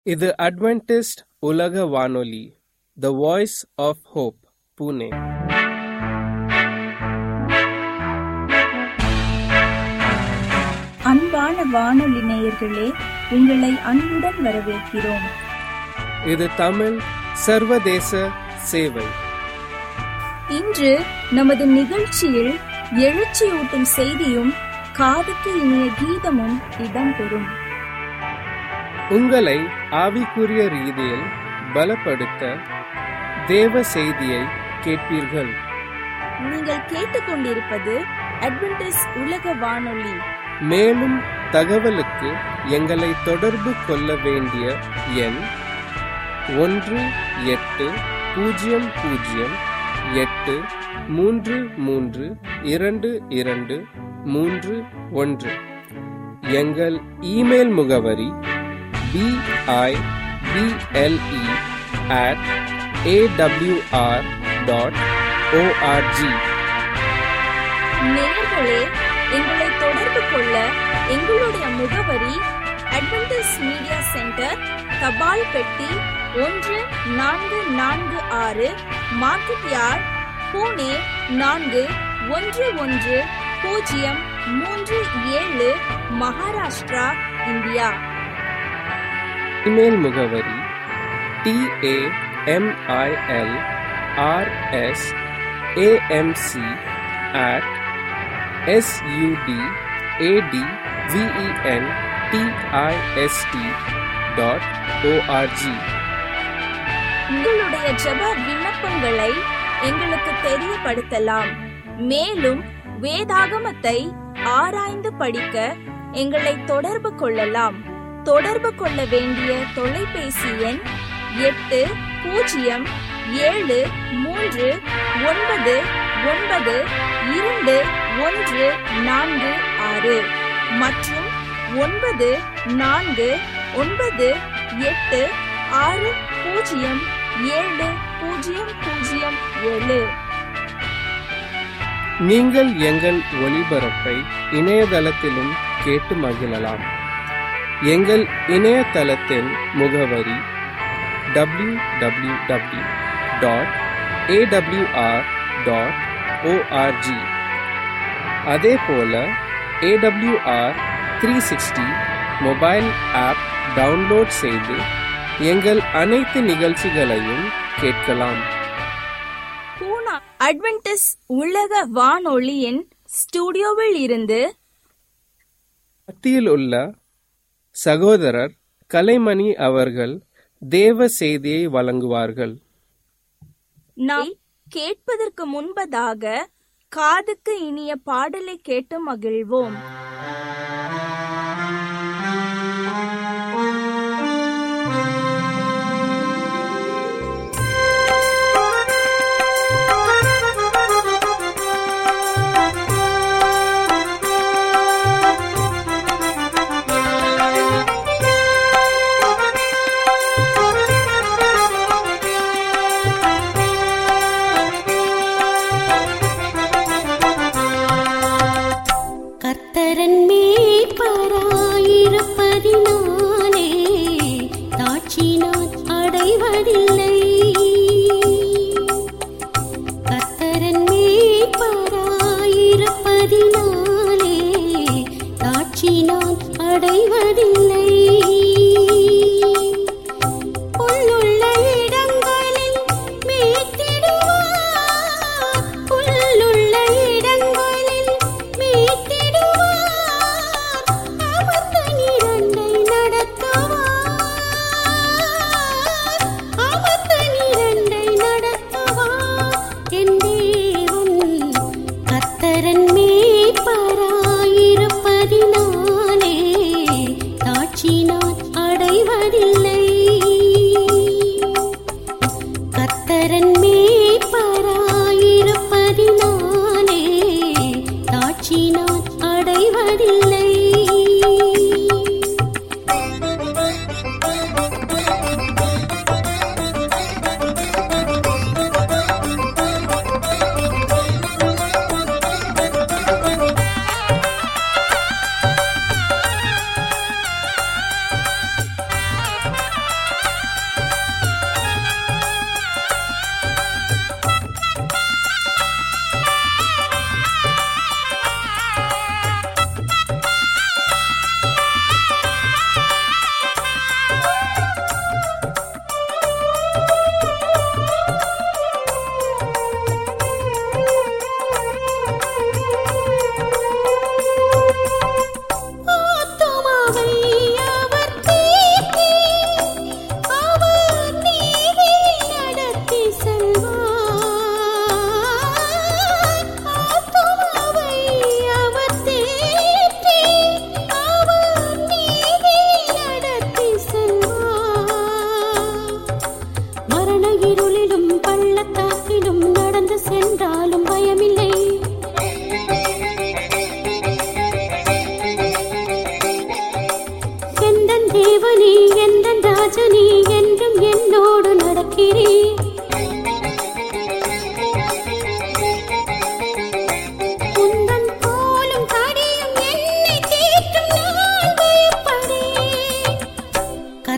இது அட்வென்டிஸ்ட் உலக வானொலி the Voice of Hope Pune அன்பான வானொலி நேயர்களே உங்களை அன்புடன் வரவேற்கிறோம் இது தமிழ் சர்வதேச சேவை இன்று நமது நிகழ்ச்சியில் எழுச்சியூட்டும் செய்தியும் காதுக்கு இனிய கீதமும் இடம்பெறும் உங்களை ஆவிக்குரிய ரீதியில் பலப்படுத்த தேவ செய்தியை கேட்பீர்கள் நீங்கள் கேட்டுக்கொண்டிருப்பது அட்வென்டிஸ் உலக வானொலி மேலும் தகவலுக்கு எங்களை தொடர்பு கொள்ள வேண்டிய எண் ஒன்று எட்டு பூஜ்ஜியம் பூஜ்ஜியம் எட்டு மூன்று மூன்று இரண்டு இரண்டு மூன்று ஒன்று எங்கள் இமெயில் முகவரி BIBLE at AWR dot ORG நேயர்களே எங்களை தொடர்பு கொள்ள எங்களுடைய முகவரி அட்வென்டிஸ் மீடியா சென்டர் தபால் பெட்டி ஒன்று நான்கு நான்கு ஆறு மார்க்கெட் யார்ட் பூனே நான்கு ஒன்று ஒன்று பூஜ்ஜியம் மூன்று ஏழு மகாராஷ்டிரா இந்தியா இமெயில் முகவரி TAMIL RS AMC at SUD AT VEN TIST dot ORG உங்களுடைய ஜெப விண்ணப்பங்களை எங்களுக்கு தெரியப்படுத்தலாம் மேலும் வேதாகமத்தை ஆராய்ந்து படிக்க எங்களை தொடர்பு கொள்ளலாம் தொடர்பு கொள்ள வேண்டிய தொலைபேசி எண் எட்டு பூஜ்ஜியம் ஏழு மூன்று ஒன்பது ஒன்பது இரண்டு ஒன்று நான்கு ஆறு மற்றும் ஒன்பது நான்கு ஒன்பது எட்டு ஆறு பூஜ்ஜியம் ஏழு பூஜ்ஜியம் பூஜ்ஜியம் ஏழு நீங்கள் எங்கள் ஒளிபரப்பை இணையதளத்திலும் கேட்டு மகிழலாம் எங்கள் இணையதளத்தின் முகவரி W W W dot AWR dot ORG அதே போல AWR three sixty mobile app download செய்து எங்கள் அனைத்து நிகழ்ச்சிகளையும் கேட்கலாம் பூனா அட்வென்டிஸ் உலக வானொலியின் ஸ்டுடியோவில் இருந்து மத்தியில் உள்ள சகோதரர் கலைமணி அவர்கள் தேவ செய்தியை வழங்குவார்கள் நாம் கேட்பதற்கு முன்பதாக காதுக்கு இனிய பாடலை கேட்டு மகிழ்வோம் கர்த்தரன் மேய்ப்பராயிருப்பதினாலே தாட்சி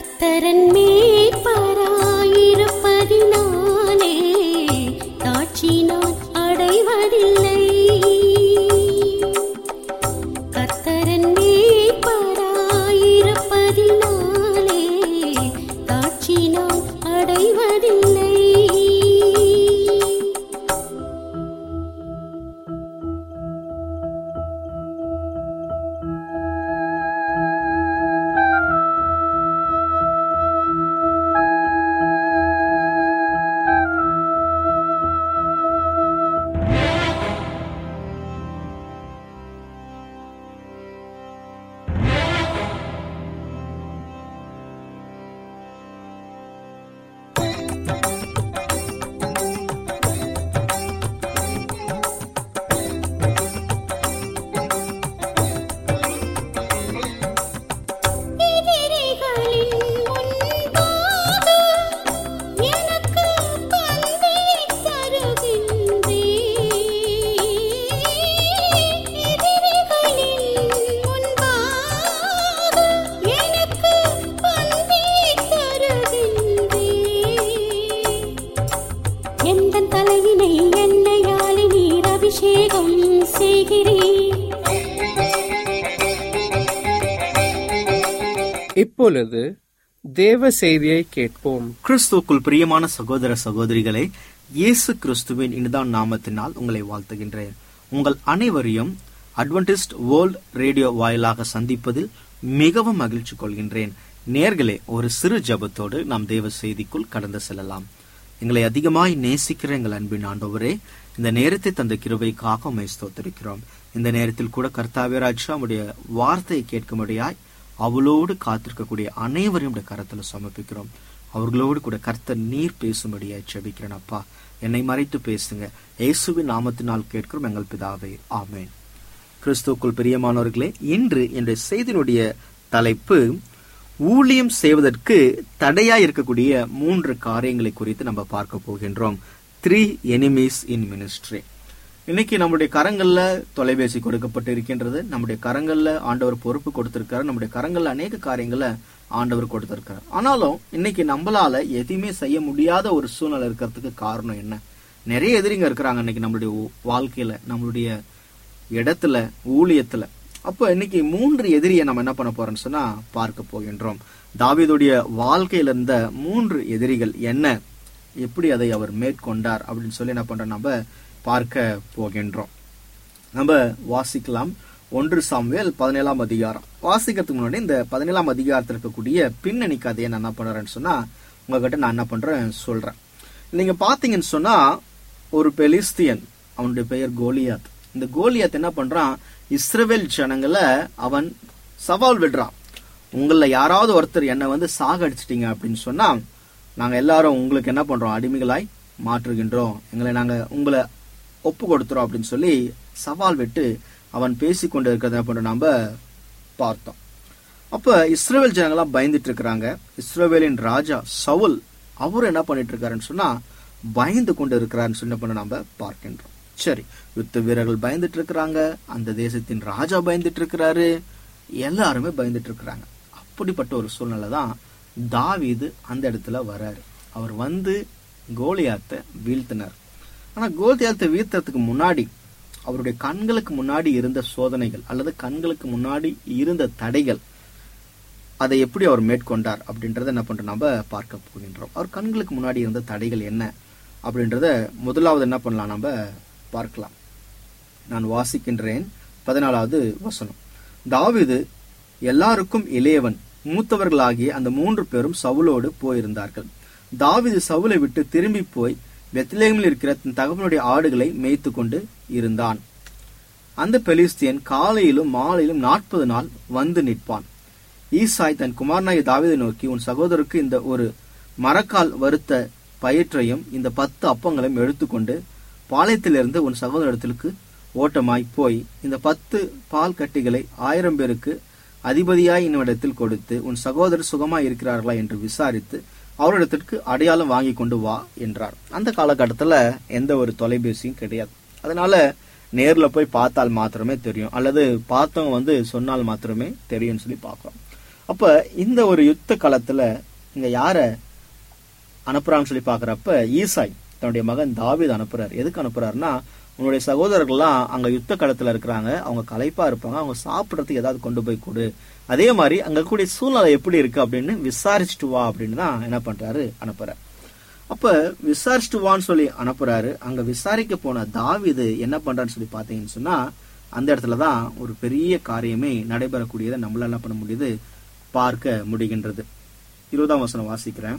கர்த்தரன் மேய்ப்பராயிருப்பதினாலே தாட்சி நான் அடைவதில்லை கர்த்தரன் மேய்ப்பராயிருப்பதினாலே தாட்சி நான் அடைவதில்லை எதிரிகளின் முன்பாக எனக்கு பந்தியைத் தருகின்றீர். எதிரிகளின் முன்பாக எனக்கு பந்தியைத் தருகின்றீர். எந்தன் தலையினை எண்ணெயாலே நீர் அபிஷேகம் செய்கிறீர் இப்பொழுது தேவ செய்தியை கேட்போம் கிறிஸ்துவுக்குள் பிரியமான சகோதர சகோதரிகளே இயேசு கிறிஸ்துவின் இனிதான் நாமத்தினால் உங்களை வாழ்த்துகின்றேன் உங்கள் அனைவரையும் அட்வென்டிஸ்ட் வேர்ல்ட் ரேடியோ வாயிலாக சந்திப்பதில் மிகவும் மகிழ்ச்சி கொள்கின்றேன் நேர்களே ஒரு சிறு ஜெபத்தோடு நாம் தேவ செய்திக்குள் கடந்து செல்லலாம் எங்களை அதிகமாய் நேசிக்கிற எங்கள் அன்பின் ஆண்டவரே இந்த நேரத்தை தந்த கிருபைக்காக உம்மை ஸ்தோத்திரிக்கிறோம் இந்த நேரத்தில் கூட கர்த்தாவே ராஜா உம்முடைய வார்த்தையை கேட்கும்படியாய் அவளோடு காத்திருக்கக்கூடிய அனைவரையும் உடைய கரத்துல சமர்ப்பிக்கிறோம் அவர்களோடு கூட கர்த்தர் நீர் பேசும்படியாய் செபிக்கிறேன் அப்பா என்னை மறைத்து பேசுங்க இயேசுவின் நாமத்தினால் கேட்கிறோம் எங்கள் பிதாவே ஆமென் கிறிஸ்துவுக்குள் பிரியமானவர்களே இன்று என்னுடைய செய்தியினுடைய தலைப்பு ஊழியம் செய்வதற்கு தடையா இருக்கக்கூடிய மூன்று காரியங்களை குறித்து நம்ம பார்க்க போகின்றோம் த்ரீ எனிமீஸ் இன் மினிஸ்ட்ரி இன்னைக்கு நம்முடைய கரங்கள்ல தொலைபேசி கொடுக்கப்பட்டு இருக்கின்றது நம்முடைய கரங்கள்ல ஆண்டவர் பொறுப்பு கொடுத்திருக்காரு நம்முடைய கரங்கள்ல அநேக காரியங்களை ஆண்டவர் கொடுத்திருக்காரு ஆனாலும் இன்னைக்கு நம்மளால எதையுமே செய்ய முடியாத ஒரு சூழ்நிலை இருக்கிறதுக்கு காரணம் என்ன நிறைய எதிரிங்க இருக்கிறாங்க இன்னைக்கு நம்மளுடைய ஊ- வாழ்க்கையில நம்மளுடைய இடத்துல ஊழியத்துல அப்போ இன்னைக்கு மூன்று எதிரியை நம்ம என்ன பண்ண போறோம்னு சொன்னா பார்க்க போகின்றோம் தாவீதுடைய வாழ்க்கையில இருந்த மூன்று எதிரிகள் என்ன எப்படி அதை அவர் மேற்கொண்டார் அப்படின்னு சொல்லி என்ன பண்றோம் நம்ம பார்க்க போகின்றோம் நம்ம வாசிக்கலாம் ஒன்று சாமுவேல் பதினேழாம் அதிகாரம் வாசிக்கிறதுக்கு முன்னாடி இந்த பதினேழாம் அதிகாரத்தில் இருக்கக்கூடிய பின்னணி கதையை நான் என்ன பண்றேன்னு சொன்னா உங்ககிட்ட நான் என்ன பண்றேன் சொல்றேன் நீங்க பாத்தீங்கன்னு சொன்னா ஒரு பெலிஸ்தியன் அவனுடைய பெயர் கோலியாத் இந்த கோலியாத் என்ன பண்றான் இஸ்ரவேல் ஜனங்களை அவன் சவால் விடுறான் உங்கள யாராவது ஒருத்தர் என்னை வந்து சாகடிச்சிட்டீங்க அப்படின்னு சொன்னா நாங்க எல்லாரும் உங்களுக்கு என்ன பண்றோம் அடிமைகளாய் மாற்றுகின்றோம் எங்களை நாங்க உங்களை ஒப்பு கொடுத்துறோம் அப்படின்னு சொல்லி சவால் விட்டு அவன் பேசி கொண்டு இருக்கிறத என்ன பண்றோம் நாம பார்த்தோம் அப்ப இஸ்ரேல் ஜனங்களாம் பயந்துட்டு இருக்கிறாங்க இஸ்ரவேலின் ராஜா சவுல் அவர் என்ன பண்ணிட்டு இருக்காருன்னு சொன்னா பயந்து கொண்டு இருக்கிறாருன்னு சொல்லி என்ன பண்ண நாம பார்க்கின்றோம் சரி யுத்த வீரர்கள் பயந்துட்டு இருக்கிறாங்க அந்த தேசத்தின் ராஜா பயந்துட்டு இருக்கிறாரு எல்லாருமே பயந்துட்டு இருக்கிறாங்க அப்படிப்பட்ட ஒரு சூழ்நிலை தான் தாவீது அந்த இடத்துல வராரு அவர் வந்து கோலியாத்தை வீழ்த்தினார் ஆனா கோலியாத்தை வீழ்த்தறதுக்கு முன்னாடி அவருடைய கண்களுக்கு முன்னாடி இருந்த சோதனைகள் அல்லது கண்களுக்கு முன்னாடி இருந்த தடைகள் அதை எப்படி அவர் மேற்கொண்டார் அப்படின்றத என்ன பண்றோம் நம்ம பார்க்க போகின்றோம் அவர் கண்களுக்கு முன்னாடி இருந்த தடைகள் என்ன அப்படின்றத முதலாவது என்ன பண்ணலாம் நம்ம பார்க்கலாம் நான் வாசிக்கின்றேன் பதினாலாவது வசனம் தாவீது எல்லாருக்கும் இளையவன் மூத்தவர்களாகிய அந்த மூன்று பேரும் சவுலோடு போயிருந்தார்கள் தாவீது சவுலை விட்டு திரும்பி போய் பெத்லேமில் இருக்கிற தன் தகவனுடைய ஆடுகளை மேய்த்து கொண்டு இருந்தான் அந்த பெலிஸ்தியன் காலையிலும் மாலையிலும் நாற்பது நாள் வந்து நிற்பான் ஈசாய் தன் குமாரனாய தாவீதை நோக்கி உன் சகோதரருக்கு இந்த ஒரு மரக்கால் வறுத்த பயிற்றையும் இந்த பத்து அப்பங்களையும் எடுத்துக்கொண்டு பாளையத்திலிருந்து உன் சகோதரத்திற்கு ஓட்டமாய் போய் இந்த பத்து பால் கட்டிகளை ஆயிரம் பேருக்கு அதிபதியாய் என்னிடத்தில் கொடுத்து உன் சகோதரர் சுகமாய் இருக்கிறார்களா என்று விசாரித்து அவரிடத்திற்கு அடையாளம் வாங்கி கொண்டு வா என்றார் அந்த காலகட்டத்துல எந்த ஒரு தொலைபேசியும் கிடையாது அதனால நேர்ல போய் பார்த்தால் மாத்திரமே தெரியும் அல்லது பார்த்தவங்க வந்து சொன்னால் மாத்திரமே தெரியும்னு சொல்லி பார்க்கிறோம் அப்ப இந்த ஒரு யுத்த காலத்துல இங்க யார அனுப்புறான்னு சொல்லி பாக்குறப்ப ஈசாய் தன்னுடைய மகன் தாவீது அனுப்புறாரு எதுக்கு அனுப்புறாருன்னா உன்னுடைய சகோதரர்கள்லாம் அங்க யுத்த களத்துல இருக்கிறாங்க அவங்க களைப்பா இருப்பாங்க அவங்க சாப்பிடறதுக்கு ஏதாவது கொண்டு போய் கொடு அதே மாதிரி அங்க கூடிய சூழ்நிலை எப்படி இருக்கு அப்படின்னு விசாரிச்சுட்டு வா அப்படின்னு தான் என்ன பண்றாரு அனுப்புறாரு அப்ப விசாரிச்சுட்டு வான்னு சொல்லி அனுப்புறாரு அங்க விசாரிக்க போன தாவீது என்ன பண்றான்னு சொல்லி பாத்தீங்கன்னு சொன்னா அந்த இடத்துல தான் ஒரு பெரிய காரியமே நடைபெறக்கூடியதை நம்மளால என்ன பண்ண முடியுது பார்க்க முடிகின்றது இருபதாம் வசனம் வாசிக்கிறேன்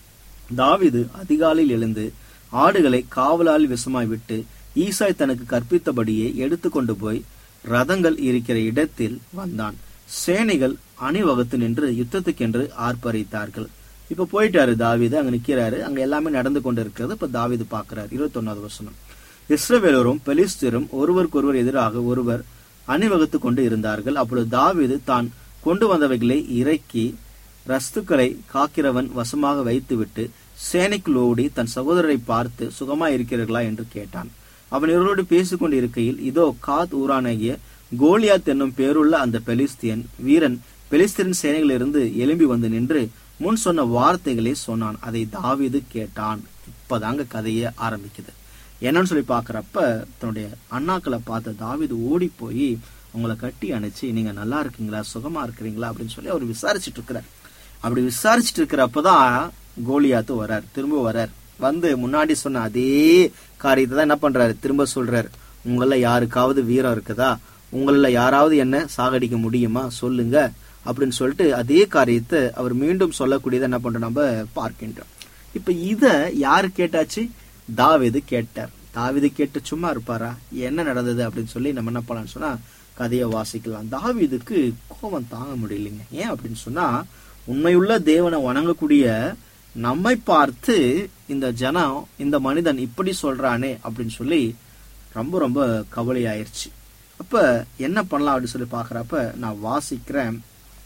தாவீது அதிகாலையில் எழுந்து ஆடுகளை காவலால் விஷமாய் விட்டு ஈசாய் தனக்கு கற்பித்தபடியே எடுத்துக்கொண்டு போய் ரதங்கள் இருக்கிற இடத்தில் வந்தான் சேனைகள் அணிவகுத்து நின்று யுத்தத்துக்கென்று ஆர்ப்பரித்தார்கள் இப்ப போயிட்டாரு தாவீது அங்க நிக்கிறாரு அங்க எல்லாமே நடந்து கொண்டு இருக்கிறது இப்ப தாவீது பாக்குறாரு இருபத்தொன்னாவது வசனம் இஸ்ரவேலரும் பெலிஸ்தரும் ஒருவருக்கொருவர் எதிராக ஒருவர் அணிவகுத்து கொண்டு இருந்தார்கள் அப்பொழுது தாவீது தான் கொண்டு வந்தவைகளை இறக்கி ரஸ்துக்களை காக்கிறவன் வசமாக வைத்துவிட்டு சேனைக்குள் ஓடி தன் சகோதரரை பார்த்து சுகமா இருக்கிறீர்களா என்று கேட்டான் அவன் இவர்களோடு பேசிக் கொண்டு இருக்கையில் இதோ காத் ஊரானாகிய கோலியாத் என்னும் பேருள்ள அந்த பெலிஸ்தியன் வீரன் பெலிஸ்தரின் சேனைகளிலிருந்து எழும்பி வந்து நின்று முன் சொன்ன வார்த்தைகளை சொன்னான் அதை தாவீது கேட்டான் இப்பதாங்க கதையே ஆரம்பிக்குது என்னன்னு சொல்லி பாக்குறப்ப தன்னுடைய அண்ணாக்களை பார்த்த தாவீது ஓடி போய் உங்களை கட்டி அணைச்சு நீங்க நல்லா இருக்கீங்களா சுகமா இருக்கிறீங்களா அப்படின்னு சொல்லி அவர் விசாரிச்சுட்டு இருக்கிறார் அப்படி விசாரிச்சுட்டு இருக்கிறப்பதான் கோலியாத்து வரார் திரும்ப வரார் வந்து முன்னாடி சொன்ன அதே காரியத்தை தான் என்ன பண்றாரு திரும்ப சொல்றாரு உங்கள யாருக்காவது வீரம் இருக்குதா உங்கள யாராவது என்ன சாகடிக்க முடியுமா சொல்லுங்க அப்படின்னு சொல்லிட்டு அதே காரியத்தை அவர் மீண்டும் சொல்லக்கூடியதை என்ன பண்றோம் நம்ம பார்க்கின்றோம் இப்ப இத யாரு கேட்டாச்சு தாவீது கேட்டார் தாவீது கேட்டு சும்மா இருப்பாரா என்ன நடந்தது அப்படின்னு சொல்லி நம்ம என்ன பண்ணலாம்னு சொன்னா கதையை வாசிக்கலாம் தாவீதுக்கு கோபம் தாங்க முடியலைங்க ஏன் அப்படின்னு சொன்னா உண்மையுள்ள தேவனை வணங்கக்கூடிய நம்மை பார்த்து இந்த ஜனம் இந்த மனிதன் இப்படி சொல்றானே அப்படின்னு சொல்லி ரொம்ப ரொம்ப கவலையாயிருச்சு அப்ப என்ன பண்ணலாம் அப்படின்னு சொல்லி பாக்குறப்ப நான் வாசிக்கிறேன்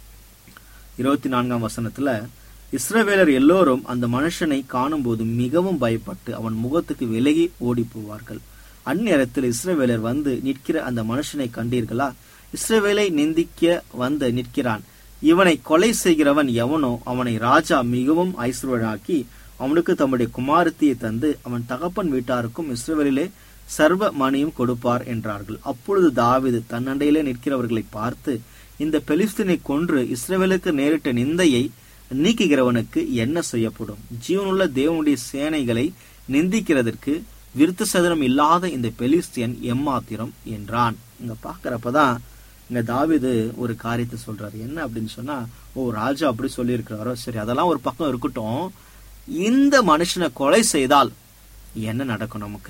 இருபத்தி நான்காம் வசனத்துல இஸ்ரவேலர் எல்லோரும் அந்த மனுஷனை காணும்போது மிகவும் பயப்பட்டு அவன் முகத்துக்கு விலகி ஓடி போவார்கள் அந்நேரத்தில் இஸ்ரவேலர் வந்து நிற்கிற அந்த மனுஷனை கண்டீர்களா இஸ்ரவேலை நிந்திக்க வந்து நிற்கிறான் இவனை கொலை செய்கிறவன் எவனோ அவனை ராஜா மிகவும் ஐஸ்வர்யனாக்கி அவனுக்கு தம்முடைய குமாரத்தியை தந்து அவன் தகப்பன் வீட்டாருக்கும் இஸ்ரவேலிலே சர்வ மணியும் கொடுப்பார் என்றார்கள் அப்பொழுது தாவீது தன்னண்டையிலே நிற்கிறவர்களை பார்த்து இந்த பெலிஸ்தீனை கொன்று இஸ்ரவேலுக்கு நேரிட்ட நிந்தையை நீக்குகிறவனுக்கு என்ன செய்யப்படும் ஜீவனுள்ள தேவனுடைய சேனைகளை நிந்திக்கிறதற்கு விருத்த சதனம் இல்லாத இந்த பெலிஸ்தியன் எம்மாத்திரம் என்றான் இங்க பாக்குறப்பதான் இங்க தாவீது ஒரு காரியத்தை சொல்றாரு என்ன அப்படின்னு சொன்னா ஓ ராஜா அப்படி சொல்லியிருக்கிறாரோ சரி அதெல்லாம் ஒரு பக்கம் இருக்கட்டும் இந்த மனுஷனை கொலை செய்தால் என்ன நடக்கும் நமக்கு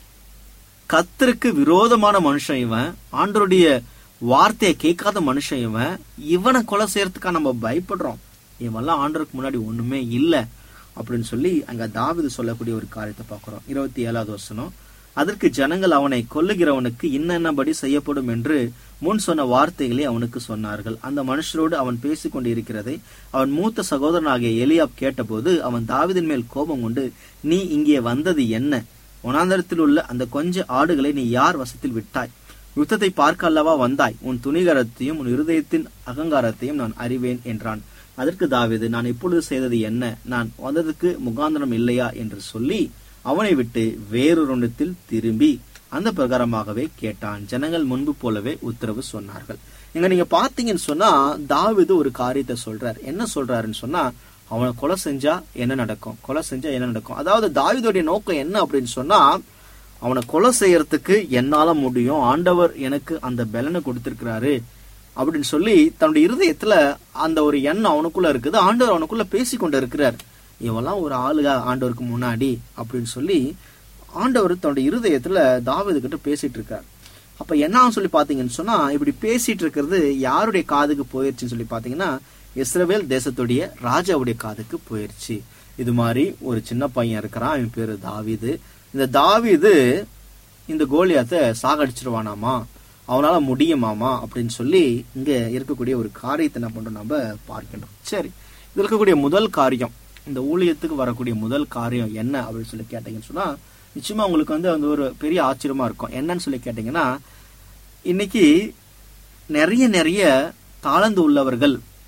கத்தருக்கு விரோதமான மனுஷன் இவன் ஆண்டருடைய வார்த்தையை கேட்காத மனுஷன் இவன் இவனை கொலை செய்யறதுக்கா நம்ம பயப்படுறோம் இவெல்லாம் ஆண்டருக்கு முன்னாடி ஒண்ணுமே இல்ல அப்படின்னு சொல்லி அங்க தாவிது சொல்லக்கூடிய ஒரு காரியத்தை பார்க்கிறோம் இருபத்தி ஏழாவது வசனம் அதற்கு ஜனங்கள் அவனை கொல்லுகிறவனுக்கு இன்னென்னபடி செய்யப்படும் என்று முன் சொன்ன வார்த்தைகளை அவனுக்கு சொன்னார்கள் அந்த மனுஷரோடு அவன் பேசிக் கொண்டிருக்கிறதை அவன் மூத்த சகோதரனாகிய எலியாப் கேட்டபோது அவன் தாவிதின் மேல் கோபம் கொண்டு நீ இங்கே வந்தது என்ன ஒனாந்தரத்தில் உள்ள அந்த கொஞ்ச ஆடுகளை நீ யார் வசத்தில் விட்டாய் யுத்தத்தை பார்க்க அல்லவா வந்தாய் உன் துணிகரத்தையும் உன் இருதயத்தின் அகங்காரத்தையும் நான் அறிவேன் என்றான் அதற்கு தாவீது நான் இப்பொழுது செய்தது என்ன நான் வந்ததுக்கு முகாந்தரம் இல்லையா என்று சொல்லி அவனை விட்டு வேறொருத்தில் திரும்பி அந்த பிரகாரமாகவே கேட்டான் ஜனங்கள் முன்பு போலவே உத்தரவு சொன்னார்கள் இங்க நீங்க பாத்தீங்கன்னு சொன்னா தாவீது ஒரு காரியத்தை சொல்றார் என்ன சொல்றாருன்னு சொன்னா அவனை கொலை செஞ்சா என்ன நடக்கும் கொலை செஞ்சா என்ன நடக்கும் அதாவது தாவீதுடைய நோக்கம் என்ன அப்படின்னு சொன்னா அவனை கொலை செய்யறதுக்கு என்னால முடியும் ஆண்டவர் எனக்கு அந்த பலனை கொடுத்திருக்கிறாரு அப்படின்னு சொல்லி தன்னுடைய இருதயத்துல அந்த ஒரு எண்ணம் அவனுக்குள்ள இருக்குது ஆண்டவர் அவனுக்குள்ள பேசி கொண்டு இருக்கிறார் இவெல்லாம் ஒரு ஆளுக ஆண்டவருக்கு முன்னாடி அப்படின்னு சொல்லி ஆண்டவர் தன்னுடைய இருதயத்துல தாவீது கிட்ட பேசிட்டு இருக்கார் அப்ப என்ன சொல்லி பாத்தீங்கன்னு சொன்னா இப்படி பேசிட்டு இருக்கிறது யாருடைய காதுக்கு போயிருச்சுன்னு சொல்லி பாத்தீங்கன்னா இஸ்ரவேல் தேசத்துடைய ராஜாவுடைய காதுக்கு போயிருச்சு இது மாதிரி ஒரு சின்ன பையன் இருக்கிறான் அவன் பேரு தாவீது இந்த தாவீது இந்த கோலியாத்தை சாகடிச்சிருவானாமா அவனால முடியுமாமா அப்படின்னு சொல்லி இங்க இருக்கக்கூடிய ஒரு காரியத்தை என்ன பண்றோம் நம்ம பார்க்கின்றோம் சரி இது இருக்கக்கூடிய முதல் காரியம் இந்த ஊழியத்துக்கு வரக்கூடிய முதல் காரியம் என்ன அப்படின்னு சொல்லி கேட்டீங்கன்னு சொன்னா நிச்சயமா உங்களுக்கு வந்து அந்த ஒரு பெரிய ஆச்சரியமா இருக்கும் என்னன்னு சொல்லி கேட்டீங்கன்னா இன்னைக்கு நிறைய நிறைய தாளந்து உள்ளவர்கள்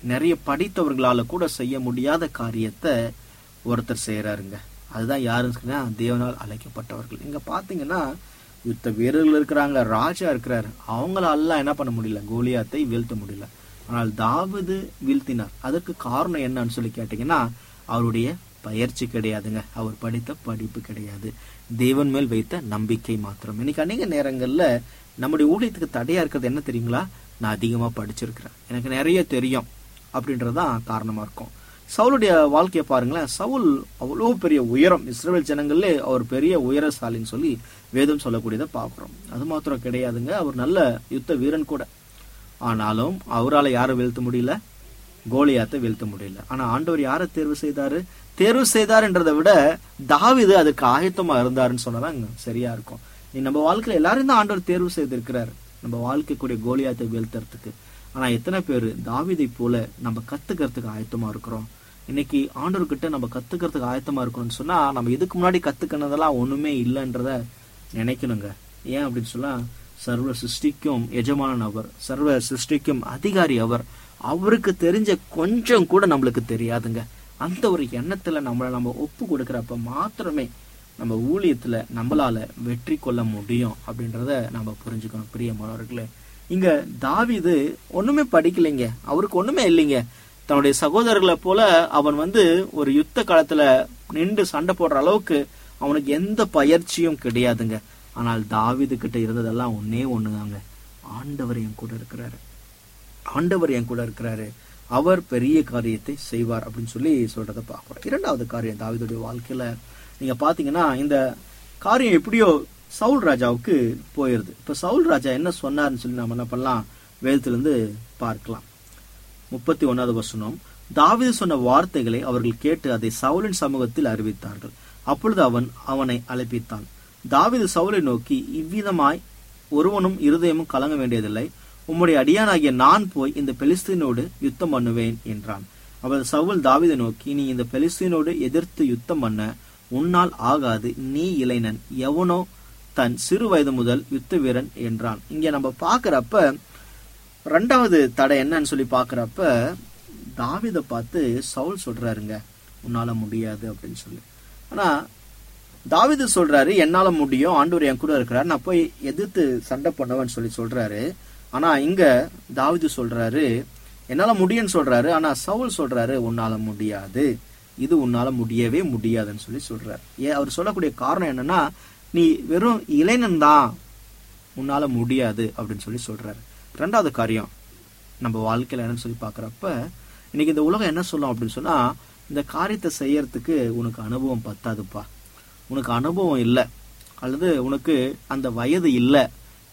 நிறைய படித்தவர்களால கூட செய்ய முடியாத காரியத்தை ஒருத்தர் செய்யறாருங்க அதுதான் யாருன்னு சொன்னா தேவனால் அழைக்கப்பட்டவர்கள் இங்க பாத்தீங்கன்னா யுத்த வீரர்கள் இருக்கிறாங்க ராஜா இருக்கிறாரு அவங்களால என்ன பண்ண முடியல கோலியாத்தை வீழ்த்த முடியல ஆனால் தாவீது வீழ்த்தினார் அதற்கு காரணம் என்னன்னு சொல்லி கேட்டீங்கன்னா அவருடைய பயிற்சி கிடையாதுங்க அவர் படித்த படிப்பு கிடையாது தேவன் மேல் வைத்த நம்பிக்கை மாத்திரம் இன்னைக்கு அநேக நேரங்கள்ல நம்முடைய ஊழியத்துக்கு தடையா இருக்கிறது என்ன தெரியுங்களா நான் அதிகமா படிச்சிருக்கிறேன் எனக்கு நிறைய தெரியும் அப்படின்றதுதான் காரணமா இருக்கும் சவுளுடைய வாழ்க்கையை பாருங்களேன் சவுல் அவ்வளோ பெரிய உயரம் இஸ்ரேல் ஜனங்களே அவர் பெரிய உயரசாலின்னு சொல்லி வேதம் சொல்லக்கூடியதை பார்க்குறோம் அது மாத்திரம் கிடையாதுங்க அவர் நல்ல யுத்த வீரன் கூட ஆனாலும் அவரால் யாரை வீழ்த்த முடியல கோலியாத்தை வீழ்த்த முடியல ஆனா ஆண்டவர் யாரை தேர்வு செய்தாரு தேர்வு செய்தாருன்றதை விட தாவிது அதுக்கு ஆயத்தமா இருந்தாருன்னு சொன்னதான் சரியா இருக்கும் நீ நம்ம வாழ்க்கையில எல்லாரும் தான் ஆண்டவர் தேர்வு செய்திருக்கிறாரு நம்ம வாழ்க்கைக்குரிய கோலியாத்தை வீழ்த்துறதுக்கு ஆனா எத்தனை பேர் தாவிதை போல நம்ம கத்துக்கிறதுக்கு ஆயத்தமா இருக்கிறோம் இன்னைக்கு ஆண்டவர்கிட்ட நம்ம கத்துக்கிறதுக்கு ஆயத்தமா இருக்கணும்னு சொன்னா நம்ம இதுக்கு முன்னாடி கத்துக்கினதெல்லாம் ஒண்ணுமே இல்லைன்றத நினைக்கணுங்க ஏன் அப்படின்னு சொன்னா சர்வ சிருஷ்டிக்கும் எஜமானன் அவர் சர்வ சிருஷ்டிக்கும் அதிகாரி அவர் அவருக்கு தெரிஞ்ச கொஞ்சம் கூட நம்மளுக்கு தெரியாதுங்க அந்த ஒரு எண்ணத்துல நம்மளை நம்ம ஒப்பு கொடுக்கறப்ப மாத்திரமே நம்ம ஊழியத்துல நம்மளால வெற்றி கொள்ள முடியும் அப்படின்றத நம்ம புரிஞ்சுக்கணும் பிரியமானவர்களே இங்க தாவிது ஒண்ணுமே படிக்கலைங்க அவருக்கு ஒண்ணுமே இல்லைங்க தன்னுடைய சகோதரர்களை போல அவன் வந்து ஒரு யுத்த காலத்துல நின்று சண்டை போடுற அளவுக்கு அவனுக்கு எந்த பயிற்சியும் கிடையாதுங்க ஆனால் தாவிது கிட்ட இருந்ததெல்லாம் ஒன்னே ஒண்ணுதாங்க ஆண்டவர் என் கூட இருக்கிறாரு ஆண்டவர் என் கூட இருக்கிறாரு அவர் பெரிய காரியத்தை செய்வார் அப்படின்னு சொல்லி சொல்றதை பார்க்கிறோம் இரண்டாவது காரியம் தாவிதுடைய வாழ்க்கையில நீங்க பாத்தீங்கன்னா இந்த காரியம் எப்படியோ சவுல் ராஜாவுக்கு போயிருது இப்ப சவுல் ராஜா என்ன சொன்னார்னு சொல்லி நம்ம என்ன பண்ணலாம் வேதத்துல இருந்து பார்க்கலாம் முப்பத்தி ஒன்னாவது வசனம் தாவீது சொன்ன வார்த்தைகளை அவர்கள் கேட்டு அதை சவுலின் சமூகத்தில் அறிவித்தார்கள் அப்பொழுது அவன் அவனை அழைப்பித்தான் தாவீது சவுலை நோக்கி இவ்விதமாய் ஒருவனும் இருதயமும் கலங்க வேண்டியதில்லை உம்முடைய அடியானாகிய நான் போய் இந்த பெலிஸ்தீனோடு யுத்தம் பண்ணுவேன் என்றான் அவர் சவுல் தாவீதை நோக்கி நீ இந்த பெலிஸ்தீனோடு எதிர்த்து யுத்தம் பண்ண உன்னால் ஆகாது நீ இளைஞன் எவனோ தன் சிறு வயது முதல் யுத்த வீரன் என்றான் இங்க நம்ம பாக்குறப்ப ரெண்டாவது தடை என்னன்னு சொல்லி பாக்குறப்ப தாவீதை பார்த்து சவுல் சொல்றாருங்க உன்னால முடியாது அப்படின்னு சொல்லி ஆனா தாவீது சொல்றாரு என்னால முடியும் ஆண்டவர் என் கூட இருக்கிறார் நான் போய் எதிர்த்து சண்டை பண்ணுவேன்னு சொல்லி சொல்றாரு ஆனா இங்க தாவீது சொல்றாரு என்னால முடியும்னு சொல்றாரு ஆனா சவுல் சொல்றாரு உன்னால முடியாது இது உன்னால முடியவே முடியாதுன்னு சொல்லி சொல்றாரு ஏன் அவர் சொல்லக்கூடிய காரணம் என்னன்னா நீ வெறும் இளைஞன் தான் உன்னால முடியாது அப்படின்னு சொல்லி சொல்றாரு ரெண்டாவது காரியம் நம்ம வாழ்க்கையில என்னன்னு சொல்லி பாக்குறப்ப இன்னைக்கு இந்த உலகம் என்ன சொல்லும் அப்படின்னு சொன்னா இந்த காரியத்தை செய்யறதுக்கு உனக்கு அனுபவம் பத்தாதுப்பா உனக்கு அனுபவம் இல்லை அல்லது உனக்கு அந்த வயது இல்லை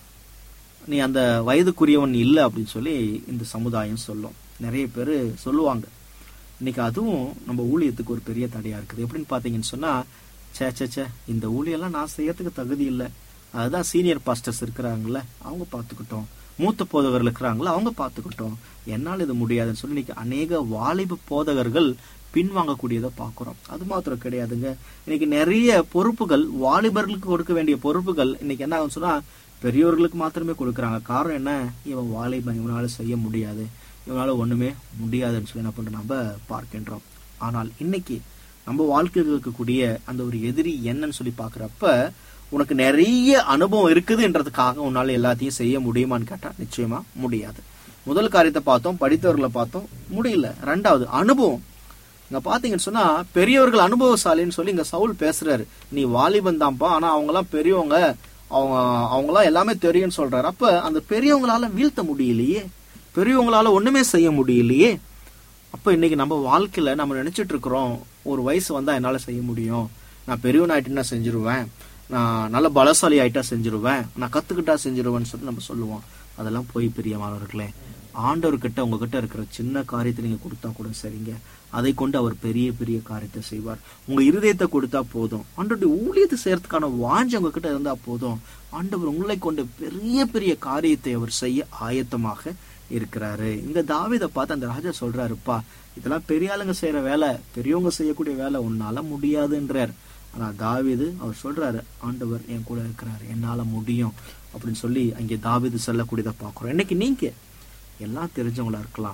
நீ அந்த வயதுக்குரியவன் இல்லை அப்படின்னு சொல்லி இந்த சமுதாயம் சொல்லும் நிறைய பேர் சொல்லுவாங்க இன்னைக்கு அதுவும் நம்ம ஊழியத்துக்கு ஒரு பெரிய தடையா இருக்குது எப்படின்னு பாத்தீங்கன்னு சொன்னா சே சே சே இந்த ஊழியெல்லாம் நான் செய்யறதுக்கு தகுதி இல்லை அதுதான் சீனியர் பாஸ்டர்ஸ் இருக்கிறாங்கல்ல அவங்க பார்த்துக்கிட்டோம் மூத்த போதகர்கள் இருக்கிறாங்களா அவங்க பார்த்துக்கிட்டோம் என்னால் இது முடியாதுன்னு சொல்லி இன்னைக்கு அநேக வாலிப போதகர்கள் பின்வாங்கக்கூடியதை பார்க்குறோம் அது மாத்திரம் கிடையாதுங்க இன்னைக்கு நிறைய பொறுப்புகள் வாலிபர்களுக்கு கொடுக்க வேண்டிய பொறுப்புகள் இன்னைக்கு என்ன ஆகும்னு சொன்னா பெரியவர்களுக்கு மாத்திரமே கொடுக்குறாங்க காரணம் என்ன இவன் வாலிபன் இவனால செய்ய முடியாது இவனால ஒண்ணுமே முடியாதுன்னு சொல்லி என்ன பண்றோம் நம்ம பார்க்கின்றோம் ஆனால் இன்னைக்கு நம்ம வாழ்க்கையில் இருக்கக்கூடிய அந்த ஒரு எதிரி என்னன்னு சொல்லி பாக்குறப்ப உனக்கு நிறைய அனுபவம் இருக்குதுன்றதுக்காக உன்னால எல்லாத்தையும் செய்ய முடியுமான்னு கேட்டா நிச்சயமா முடியாது முதல் காரியத்தை பார்த்தோம் படித்தவர்களை பார்த்தோம் முடியல ரெண்டாவது அனுபவம் இங்க பாத்தீங்கன்னு சொன்னா பெரியவர்கள் அனுபவசாலின்னு சொல்லி இங்க சவுல் பேசுறாரு நீ வாலிபன் தான்ப்பா ஆனா அவங்க எல்லாம் பெரியவங்க அவங்க அவங்களாம் எல்லாமே தெரியும்னு சொல்றாரு அப்ப அந்த பெரியவங்களால வீழ்த்த முடியலையே பெரியவங்களால ஒண்ணுமே செய்ய முடியலையே அப்ப இன்னைக்கு நம்ம வாழ்க்கையில நம்ம நினைச்சிட்டு இருக்கிறோம் ஒரு வயசு வந்தா என்னால செய்ய முடியும் நான் பெரியவன் ஆயிட்டுன்னா செஞ்சிருவேன் நான் நல்ல பலசாலி ஆயிட்டா செஞ்சிருவேன் நான் கத்துக்கிட்டா செஞ்சிருவேன்னு சொல்லி நம்ம சொல்லுவோம் அதெல்லாம் போய் பிரியமானவர்களே ஆண்டவர்கிட்ட உங்ககிட்ட இருக்கிற சின்ன காரியத்தை நீங்க கொடுத்தா கூட சரிங்க அதை கொண்டு அவர் பெரிய பெரிய காரியத்தை செய்வார் உங்க இருதயத்தை கொடுத்தா போதும் ஆண்டவருடைய ஊழியத்தை செய்யறதுக்கான வாஞ்ச உங்ககிட்ட இருந்தா போதும் ஆண்டவர் உங்களை கொண்டு பெரிய பெரிய காரியத்தை அவர் செய்ய ஆயத்தமாக இருக்கிறாரு இந்த தாவிதை பார்த்து அந்த ராஜா சொல்றாருப்பா இதெல்லாம் பெரிய ஆளுங்க செய்யற வேலை பெரியவங்க செய்யக்கூடிய வேலை உன்னால முடியாதுன்றார் ஆனா தாவீது அவர் சொல்றாரு ஆண்டவர் என் கூட இருக்கிறாரு என்னால முடியும் அப்படின்னு சொல்லி அங்கே தாவீது சொல்லக்கூடியதை பார்க்கிறோம் இன்னைக்கு நீங்க எல்லாம் தெரிஞ்சவங்களா இருக்கலாம்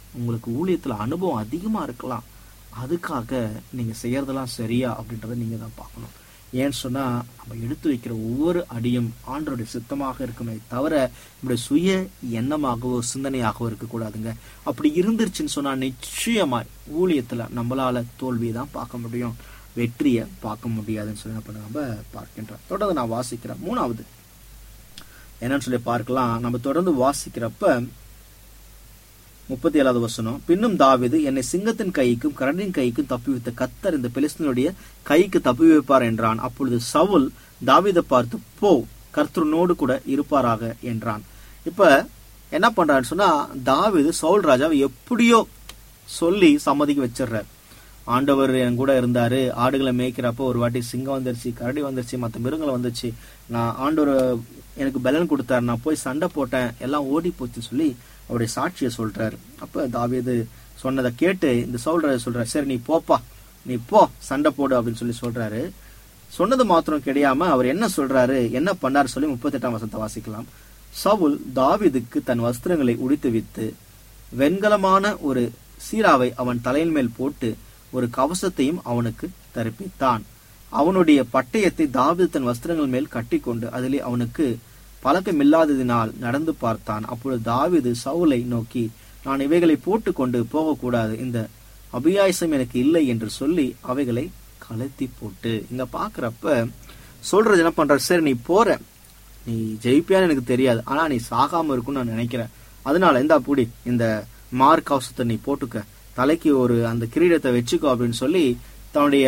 உங்களுக்கு ஊழியத்துல அனுபவம் அதிகமா இருக்கலாம் அதுக்காக நீங்க செய்யறதெல்லாம் சரியா அப்படின்றத நீங்க தான் பார்க்கணும் ஏன்னு சொன்னா நம்ம எடுத்து வைக்கிற ஒவ்வொரு அடியும் ஆண்டருடைய சித்தமாக இருக்குமே தவிர நம்முடைய சுய எண்ணமாகவோ சிந்தனையாகவோ இருக்கக்கூடாதுங்க அப்படி இருந்துருச்சுன்னு சொன்னா நிச்சயமா ஊழியத்துல நம்மளால தோல்வியை தான் பார்க்க முடியும் வெற்றியை பார்க்க முடியாதுன்னு சொல்லி நம்ம நம்ம பார்க்கின்றோம் தொடர்ந்து நான் வாசிக்கிறேன் மூணாவது என்னன்னு சொல்லி பார்க்கலாம் நம்ம தொடர்ந்து வாசிக்கிறப்ப முப்பத்தி ஏழாவது வசனம் பின்னும் தாவீது என்னை சிங்கத்தின் கைக்கும் கரண்டின் கைக்கும் தப்புவித்த கத்தர் இந்த பெலிஸ்தனுடைய கைக்கு தப்பி வைப்பார் என்றான் அப்பொழுது சவுல் தாவீதை பார்த்து போ கர்த்தருனோடு கூட இருப்பாராக என்றான் இப்ப என்ன பண்றான்னு சொன்னா தாவீது சவுல் ராஜாவை எப்படியோ சொல்லி சம்மதிக்க வச்சிடுறார் ஆண்டவர் என் கூட இருந்தாரு ஆடுகளை மேய்க்கிறப்போ ஒரு வாட்டி சிங்கம் வந்துருச்சு கரடி வந்துருச்சு மற்ற மிருகங்கள் வந்துச்சு நான் ஆண்டவர் எனக்கு பலன் கொடுத்தாரு நான் போய் சண்டை போட்டேன் எல்லாம் ஓடி போச்சுன்னு சொல்லி அவருடைய சாட்சியை சொல்றாரு அப்ப தாவீது சொன்னதை கேட்டு இந்த சவுல்ராஜ் சொல்றாரு சரி நீ போப்பா நீ போ சண்டை போடு அப்படின்னு சொல்லி சொல்றாரு சொன்னது மாத்திரம் கிடையாம அவர் என்ன சொல்றாரு என்ன பண்ணாரு சொல்லி முப்பத்தெட்டாம் வசனத்தை வாசிக்கலாம் சவுல் தாவீதுக்கு தன் வஸ்திரங்களை உடித்து வித்து வெண்கலமான ஒரு சீராவை அவன் தலையின் மேல் போட்டு ஒரு கவசத்தையும் அவனுக்கு தரிப்பித்தான் அவனுடைய பட்டயத்தை தாவீது தன் வஸ்திரங்கள் மேல் கட்டிக்கொண்டு அதிலே அவனுக்கு பழக்கமில்லாததினால் நடந்து பார்த்தான் அப்பொழுது தாவீது சவுலை நோக்கி நான் இவைகளை போட்டுக்கொண்டு போகக்கூடாது இந்த அபியாசம் எனக்கு இல்லை என்று சொல்லி அவைகளை கலத்தி போட்டு இங்க பாக்குறப்ப சொல்றது என்ன பண்ற சரி நீ போற நீ ஜெயிப்பியான்னு எனக்கு தெரியாது ஆனா நீ சாகாம இருக்கும்னு நான் நினைக்கிறேன் அதனால இந்த புடி இந்த மார்க் கவசத்தை நீ போட்டுக்க தலைக்கு ஒரு அந்த கிரீடத்தை வச்சுக்கோ அப்படின்னு சொல்லி தன்னுடைய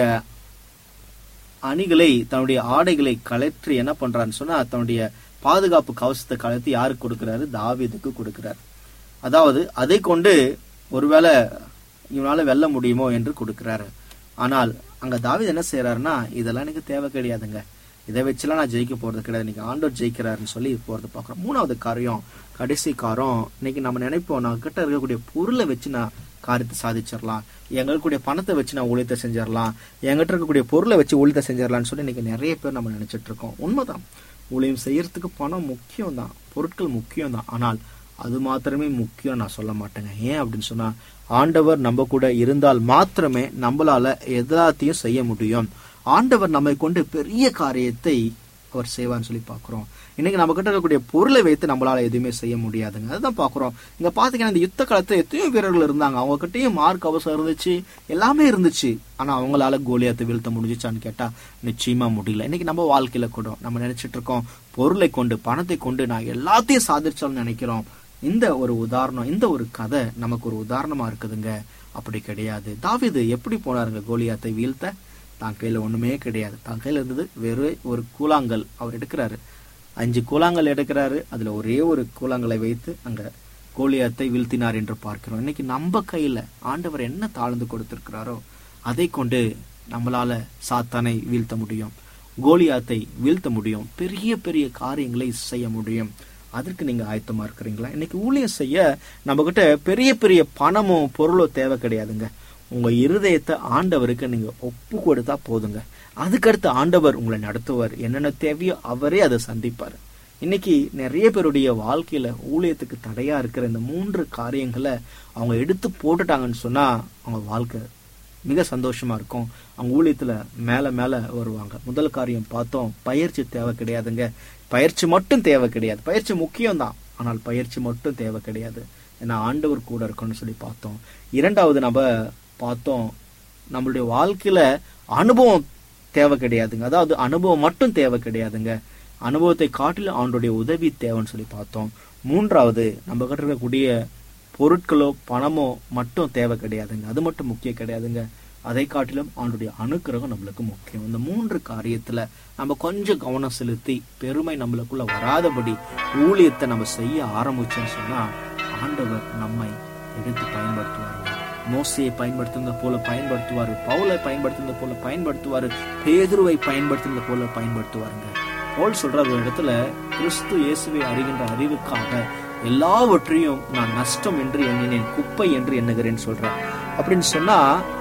அணிகளை தன்னுடைய ஆடைகளை கலற்றி என்ன பண்றான்னு சொன்னா தன்னுடைய பாதுகாப்பு கவசத்தை கலத்தி யாருக்கு கொடுக்கிறாரு தாவீதுக்கு கொடுக்கிறார் அதாவது அதை கொண்டு ஒருவேளை இவனால வெல்ல முடியுமோ என்று கொடுக்கிறாரு ஆனால் அங்க தாவீது என்ன செய்யறாருன்னா இதெல்லாம் எனக்கு தேவை கிடையாதுங்க இதை வச்சுலாம் நான் ஜெயிக்க போறது கிடையாது இன்னைக்கு ஆண்டவர் ஜெயிக்கிறாருன்னு சொல்லி போறது பார்க்குறோம் மூணாவது காரியம் கடைசி காரம் இன்னைக்கு நம்ம நினைப்போம் நான் கிட்ட இருக்கக்கூடிய பொருளை வச்சு நான் காரியத்தை சாதிச்சிடலாம் எங்களுடைய பணத்தை வச்சு நான் ஊழியத்தை செஞ்சிடலாம் எங்கிட்ட இருக்கக்கூடிய பொருளை வச்சு ஊழியத்தை செஞ்சிடலாம்னு சொல்லி இன்னைக்கு நிறைய பேர் நம்ம நினைச்சிட்டு இருக்கோம் உண்மைதான் ஊழியம் செய்யறதுக்கு பணம் முக்கியம் தான் பொருட்கள் முக்கியம் தான் ஆனால் அது மாத்திரமே முக்கியம் நான் சொல்ல மாட்டேங்க ஏன் அப்படின்னு சொன்னா ஆண்டவர் நம்ம கூட இருந்தால் மாத்திரமே நம்மளால எல்லாத்தையும் செய்ய முடியும் ஆண்டவர் நம்மை கொண்டு பெரிய காரியத்தை அவர் செய்வார்னு சொல்லி பார்க்கிறோம் இன்னைக்கு நம்ம கிட்ட இருக்கக்கூடிய பொருளை வைத்து நம்மளால எதுவுமே செய்ய முடியாதுங்க அதுதான் பார்க்கிறோம் இங்க பாத்தீங்கன்னா இந்த யுத்த காலத்துல எத்தனையோ வீரர்கள் இருந்தாங்க அவங்க கிட்டயும் மார்க் அவசரம் இருந்துச்சு எல்லாமே இருந்துச்சு ஆனா அவங்களால கோலியாத்தை வீழ்த்த முடிஞ்சுச்சான்னு கேட்டா நிச்சயமா முடியல இன்னைக்கு நம்ம வாழ்க்கையில கூட நம்ம நினைச்சிட்டு இருக்கோம் பொருளை கொண்டு பணத்தை கொண்டு நான் எல்லாத்தையும் சாதிச்சாலும் நினைக்கிறோம் இந்த ஒரு உதாரணம் இந்த ஒரு கதை நமக்கு ஒரு உதாரணமா இருக்குதுங்க அப்படி கிடையாது தாவீது எப்படி போனாருங்க கோலியாத்தை வீழ்த்த தான் கையில ஒண்ணுமே கிடையாது தான் கையில இருந்தது வெறும் ஒரு கூழாங்கல் அவர் எடுக்கிறாரு அஞ்சு கூழாங்கல் எடுக்கிறாரு அதுல ஒரே ஒரு கூழாங்கலை வைத்து அங்க கோலியாத்தை வீழ்த்தினார் என்று பார்க்கிறோம் இன்னைக்கு நம்ம கையில ஆண்டவர் என்ன தாழ்ந்து கொடுத்திருக்கிறாரோ அதை கொண்டு நம்மளால சாத்தானை வீழ்த்த முடியும் கோலியாத்தை வீழ்த்த முடியும் பெரிய பெரிய காரியங்களை செய்ய முடியும் அதற்கு நீங்க ஆயத்தமா இருக்கிறீங்களா இன்னைக்கு ஊழியம் செய்ய நம்ம கிட்ட பெரிய பெரிய பணமோ பொருளோ தேவை கிடையாதுங்க உங்க இருதயத்தை ஆண்டவருக்கு நீங்க ஒப்பு கொடுத்தா போதுங்க அதுக்கடுத்து ஆண்டவர் உங்களை நடத்துவார் என்னென்ன தேவையோ அவரே அதை சந்திப்பார் இன்னைக்கு நிறைய பேருடைய வாழ்க்கையில ஊழியத்துக்கு தடையா இருக்கிற இந்த மூன்று காரியங்களை அவங்க எடுத்து போட்டுட்டாங்கன்னு சொன்னா அவங்க வாழ்க்கை மிக சந்தோஷமா இருக்கும் அவங்க ஊழியத்துல மேல மேல வருவாங்க முதல் காரியம் பார்த்தோம் பயிற்சி தேவை கிடையாதுங்க பயிற்சி மட்டும் தேவை கிடையாது பயிற்சி முக்கியம்தான் ஆனால் பயிற்சி மட்டும் தேவை கிடையாது ஏன்னா ஆண்டவர் கூட இருக்கணும்னு சொல்லி பார்த்தோம் இரண்டாவது நம்ம பார்த்தோம் நம்மளுடைய வாழ்க்கையில அனுபவம் தேவை கிடையாதுங்க அதாவது அனுபவம் மட்டும் தேவை கிடையாதுங்க அனுபவத்தை காட்டிலும் அவனுடைய உதவி தேவைன்னு சொல்லி பார்த்தோம் மூன்றாவது நம்ம கிட்ட இருக்கக்கூடிய பொருட்களோ பணமோ மட்டும் தேவை கிடையாதுங்க அது மட்டும் முக்கியம் கிடையாதுங்க அதை காட்டிலும் அவனுடைய அனுக்கிரகம் நம்மளுக்கு முக்கியம் இந்த மூன்று காரியத்துல நம்ம கொஞ்சம் கவனம் செலுத்தி பெருமை நம்மளுக்குள்ள வராதபடி ஊழியத்தை நம்ம செய்ய ஆரம்பிச்சோம்னு சொன்னா ஆண்டவர் நம்மை எடுத்து பயன்படுத்துவாருங்க மோசையை பயன்படுத்துனது போல பயன்படுத்துவாரு பவுலை பயன்படுத்துனது போல பயன்படுத்துவாரு பேதுருவை பயன்படுத்துனது போல பயன்படுத்துவாருங்க பவுல் சொல்ற ஒரு இடத்துல கிறிஸ்து இயேசுவை அறிகின்ற அறிவுக்காக எல்லாவற்றையும் நான் நஷ்டம் என்று எண்ணினேன் குப்பை என்று எண்ணுகிறேன் சொல்றேன் அப்படின்னு சொன்னா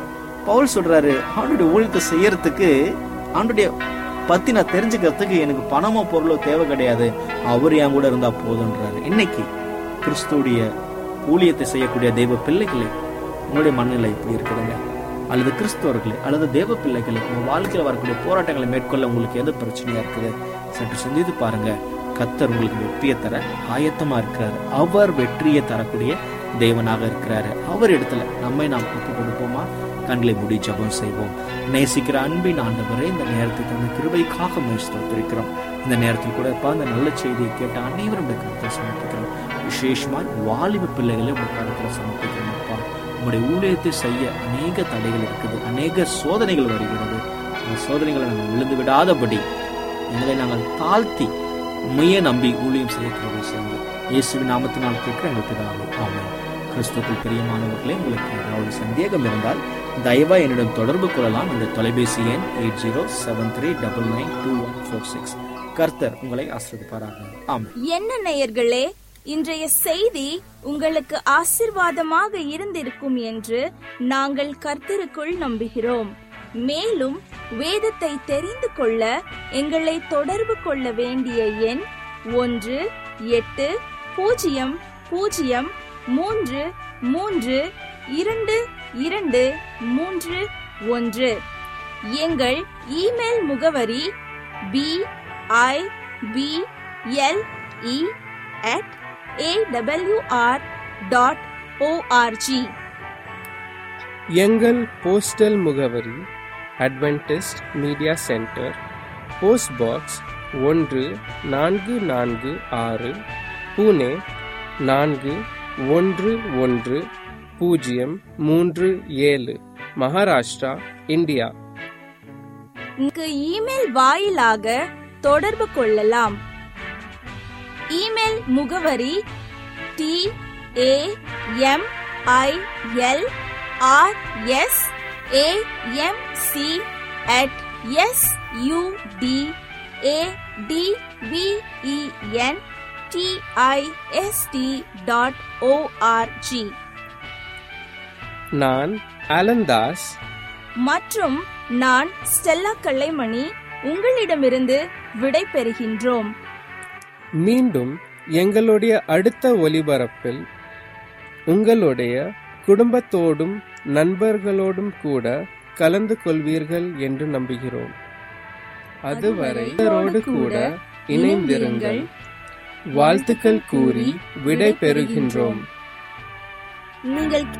பவுல் சொல்றாரு ஆண்டுடைய ஊழியத்தை செய்யறதுக்கு ஆண்டுடைய பத்தி நான் தெரிஞ்சுக்கிறதுக்கு எனக்கு பணமோ பொருளோ தேவை கிடையாது அவர் என் கூட இருந்தா போதுன்றாரு இன்னைக்கு கிறிஸ்துடைய ஊழியத்தை செய்யக்கூடிய தெய்வ பிள்ளைகளை உங்களுடைய மனநிலை இப்படி இருக்குதுங்க அல்லது கிறிஸ்தவர்களே அல்லது தேவ பிள்ளைகளை உங்க வாழ்க்கையில் வரக்கூடிய போராட்டங்களை மேற்கொள்ள உங்களுக்கு எது பிரச்சனையா இருக்குது சற்று சிந்தித்து பாருங்க கத்தர் உங்களுக்கு வெற்றியை தர ஆயத்தமா இருக்கிறாரு அவர் வெற்றியை தரக்கூடிய தேவனாக இருக்கிறாரு அவர் இடத்துல நம்மை நாம் ஒப்பு கொடுப்போமா கண்களை மூடி ஜெபம் செய்வோம் நேசிக்கிற அன்பின் ஆண்டவரே இந்த நேரத்துக்கு அந்த கிருபைக்காக முயற்சித்திருக்கிறோம் இந்த நேரத்தில் கூட இப்ப அந்த நல்ல செய்தியை கேட்ட அனைவரும் கருத்தை சமர்ப்பிக்கிறோம் விசேஷமா வாலிப பிள்ளைகளை உங்க கருத்தில் சமர்ப்பிக்கிறோம் அப்பா உங்களுடைய ஊழியத்தை செய்ய அநேக தடைகள் இருக்குது அநேக சோதனைகள் வருகிறது அந்த சோதனைகளை நாங்கள் விழுந்து விடாதபடி எங்களை நாங்கள் தாழ்த்தி உண்மையே நம்பி ஊழியம் செய்ய கிருபை செய்யுங்கள் இயேசுவின் நாமத்தினால் கேட்கிற எங்கள் பிதாவே ஆமென் கிறிஸ்துக்குள் பிரியமானவர்களே உங்களுக்கு ஏதாவது சந்தேகம் இருந்தால் தயவா என்னிடம் தொடர்பு கொள்ளலாம் இந்த தொலைபேசி எண் eight zero seven three double nine two one four six கர்த்தர் உங்களை ஆசிரியப்பாராக ஆமென் என்ன நேயர்களே இன்றைய செய்தி உங்களுக்கு ஆசிர்வாதமாக இருந்திருக்கும் என்று நாங்கள் கர்த்தருக்குள் நம்புகிறோம் மேலும் வேதத்தை தெரிந்து கொள்ள எங்களை தொடர்பு கொள்ள வேண்டிய எண் ஒன்று எட்டு பூஜ்ஜியம் பூஜ்ஜியம் மூன்று மூன்று இரண்டு இரண்டு மூன்று ஒன்று எங்கள் இமெயில் முகவரி B I B L E at AWR dot ORG எங்கள் போஸ்டல் முகவரி Adventist media centre post box ஒன்று நான்கு நான்கு ஆறு புனே நான்கு ஒன்று ஒன்று பூஜ்ஜியம் மூன்று ஏழு மகாராஷ்டிரா இந்தியா இங்கு இமெயில் வாயிலாக தொடர்பு கொள்ளலாம் இமெயில் முகவரி T A M I L R S A M C at S U D A T V E N T I S T dot ORG நான் அலந்தாஸ் மற்றும் நான் ஸ்டெல்லா கல்லைமணி உங்களிடமிருந்து விடை பெறுகின்றோம் மீண்டும் எங்களுடைய அடுத்த ஒலிபரப்பில் உங்களுடைய குடும்பத்தோடும் நண்பர்களோடும் கூட கலந்து கொள்வீர்கள் என்று நம்புகிறோம் அதுவரை இவரோடு கூட இணைந்திருங்கள் வாழ்த்துக்கள் கூறி விடை பெறுகின்றோம் நீங்கள்